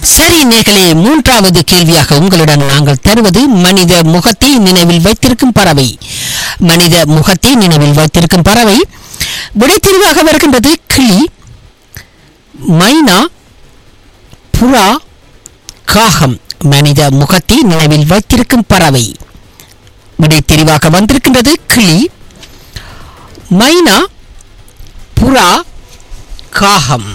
சரி நேர்களே மூன்றாவது கேள்வியாக உங்களிடம் நாங்கள் தருவது மனித முகத்தை நினைவில் வைத்திருக்கும் பறவை மனித முகத்தை நினைவில் வைத்திருக்கும் பறவை விடைத்தெரிவாக வருகின்றது கிளி மைனா புறா காகம் மனித முகத்தை நினைவில் வைத்திருக்கும் பறவை விடைத்தெரிவாக வந்திருக்கின்றது கிளி மைனா புறா காகம்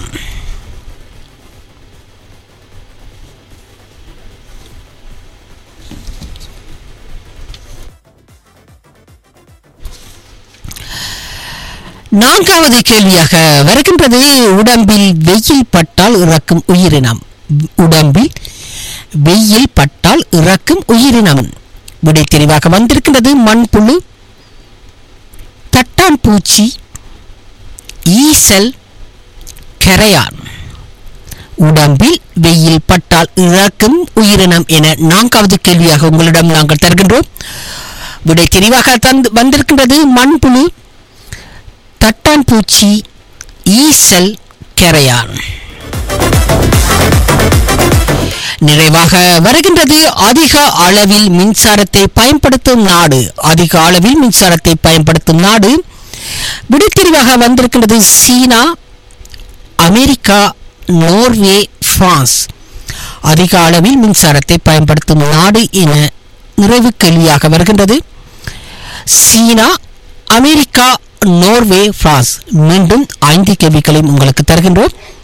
நான்காவது கேள்வியாக வருகின்றது உடம்பில் வெயில் பட்டால் இறக்கும் உயிரினம் உடம்பில் வெயில் பட்டால் இறக்கும் உயிரினம் விடை தெளிவாக வந்திருக்கின்றது மண்புழு தட்டான் பூச்சி ஈசல் கரையான் உடம்பில் வெயில் பட்டால் இறக்கும் உயிரினம் என நான்காவது கேள்வியாக உங்களிடம் நாங்கள் தருகின்றோம் விடை தெளிவாக தந்து வந்திருக்கின்றது மண்புழு தட்டான் பூச்சி ஈசல் கரையான் நிறைவாக வருகின்றது அதிக அளவில் மின்சாரத்தை பயன்படுத்தும் நாடு அதிக அளவில் மின்சாரத்தை பயன்படுத்தும் நாடு விடைத்தெரிவாக வந்திருக்கின்றது சீனா அமெரிக்கா நோர்வே பிரான்ஸ் அதிக அளவில் மின்சாரத்தை பயன்படுத்தும் நாடு என நிறைவு கேள்வியாக வருகின்றது சீனா அமெரிக்கா நோர்வே பிரான்ஸ் மீண்டும் ஐந்து கேள்விகளையும் உங்களுக்கு தருகின்றோம்